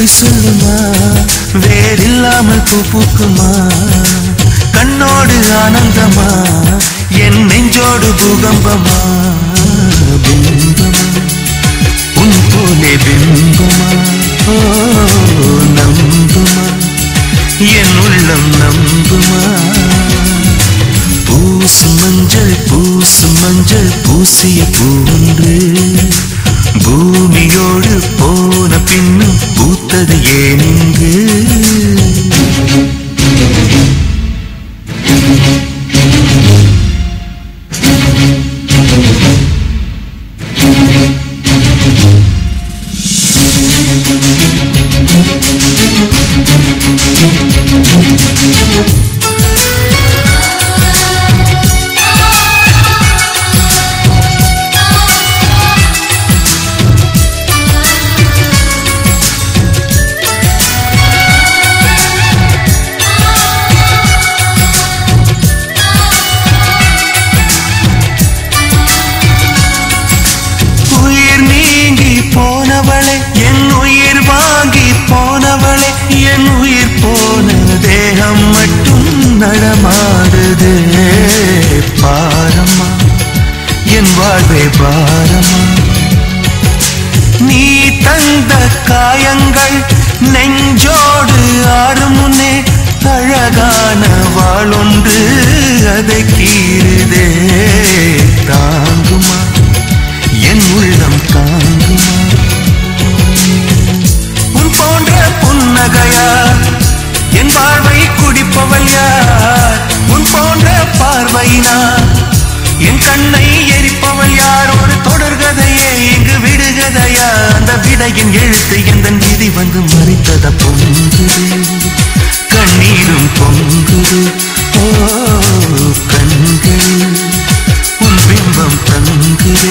பொய் சொல்லுமா வேறில்லாமல் பூ பூக்குமா கண்ணோடு ஆனந்தமா என் நெஞ்சோடு பூகம்பமா பிம்பமா உன் போலே பிம்பமா ஓ நம்புமா என் உள்ளம் நம்புமா பூசு மஞ்சள் பூசு மஞ்சள் பூசிய பூன்று பூமியோடு போன பின்னும் பூத்தது ஏனிங்கு உயிர் நீங்கி போனவளே என் உயிர் வாங்கி போனவளே என் உயிர் போன தேகம் மட்டும் நடமாடுது பாரம்மா என் வாழ்வே பாரம்மா நீ தந்த காயங்கள் நெஞ்சோடு ஆறும் முன்னே அழகான வாளொன்று அதை கீறுதே தாங்குமா என் உள்ளம் தாங்குமா உன் போன்ற புன்னகையார் என் வாழ்வை குடிப்பவள் யார் உன் போன்ற பார்வையினார் என் கண்ணை எரிப்பவள் யார் ஒரு தொடர்கதையே இங்கு விடுகதையா அந்த விடையின் எழுத்து எந்த விதி வந்து மறித்தத பொங்குது கண்ணீரும் பொங்குது ஓ கண்கள் உன் பிம்பம் தங்குதே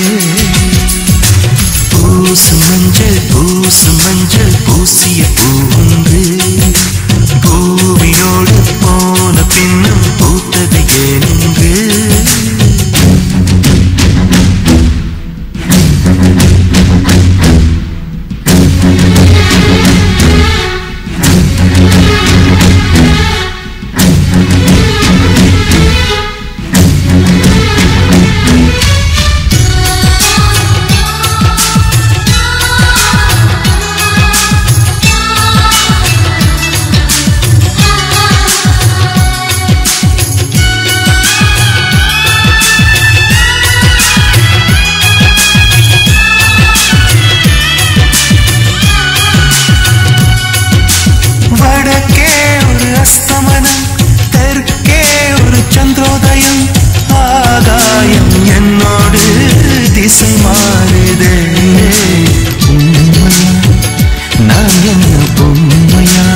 பூசு மஞ்சள் பூசு மஞ்சள் பூசிய பூங்கு பூவியோடு போன பின்னும் பூத்தது ஏனுங்கு வடக்கே ஒரு அஸ்தமனம் தெற்கே ஒரு சந்திரோதயம் ஆகாயம் என்னோடு திசை மாறுதே உண்மையா நான் என்ன பொம்மையா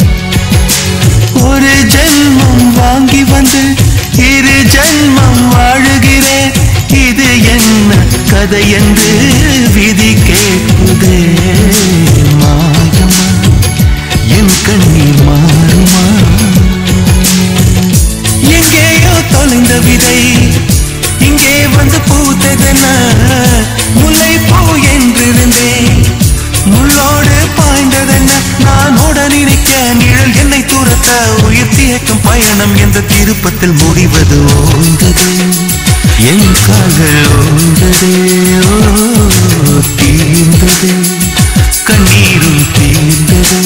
ஒரு ஜென்மம் வாங்கி வந்து இரு ஜென்மம் வாழுகிறேன் இது என்ன கதை என்று விதி கேட்குதே மாயமா என் கண்ணீர் மாறுமா எங்கேயோ தொலைந்த விதை இங்கே வந்து பூத்ததென முல்லை பூ என்றிருந்தேன் முள்ளோடு பாய்ந்ததென்ன நான் ஓட நினைக்க நிழல் என்னை துரத்த உயிர் தியக்கும் பயணம் என்ற திருப்பத்தில் முடிவது ஓய்ந்தது என் கால்கள் ஓய்ந்ததே ஓ தீர்ந்தது கண்ணீரும் தீர்ந்தது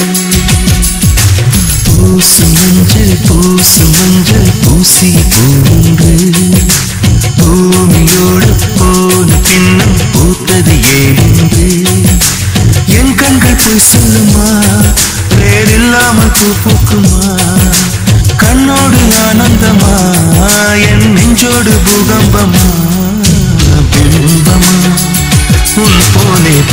பூசு மஞ்சள் பூசு மஞ்சள் பூசிய பூன்று பூமியோடு போன பின்னம் பூத்தது ஏன்று என் கண்கள் போய் சொல்லுமா வேறில்லாமல் பூ பூக்குமா கண்ணோடு ஆனந்தமா என் நெஞ்சோடு பூகம்பமா பிம்பமா உன் போலே